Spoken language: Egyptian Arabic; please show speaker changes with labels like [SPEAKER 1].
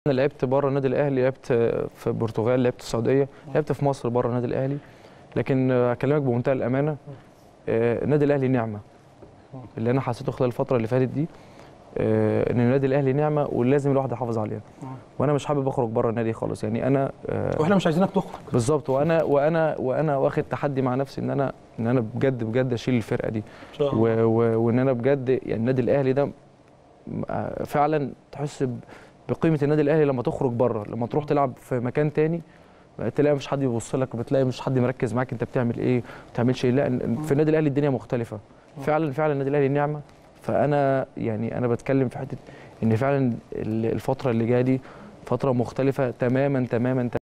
[SPEAKER 1] انا لعبت بره النادي الاهلي لعبت في البرتغال لعبت السعوديه لعبت في مصر بره النادي الاهلي لكن اكلمك بمنتهى الامانه آه، النادي الاهلي نعمه اللي انا حسيته خلال الفتره اللي فاتت دي آه، ان النادي الاهلي نعمه ولازم الواحد يحافظ عليها وانا مش حابب اخرج بره النادي خالص يعني انا آه،
[SPEAKER 2] واحنا مش عايزينك تخرج
[SPEAKER 1] بالظبط وانا وانا وانا واخد تحدي مع نفسي ان انا ان انا بجد بجد اشيل الفرقه دي
[SPEAKER 2] ان شاء
[SPEAKER 1] و-
[SPEAKER 2] الله
[SPEAKER 1] و- وان انا بجد يعني النادي الاهلي ده آه، فعلا تحس ب- بقيمه النادي الاهلي لما تخرج بره لما تروح تلعب في مكان تاني تلاقي مش حد بيبص لك وبتلاقي مش حد مركز معاك انت بتعمل ايه ما بتعملش ايه لا في النادي الاهلي الدنيا مختلفه فعلا فعلا النادي الاهلي نعمه فانا يعني انا بتكلم في حته ان فعلا ال- الفتره اللي جايه دي فتره مختلفه تماما تماما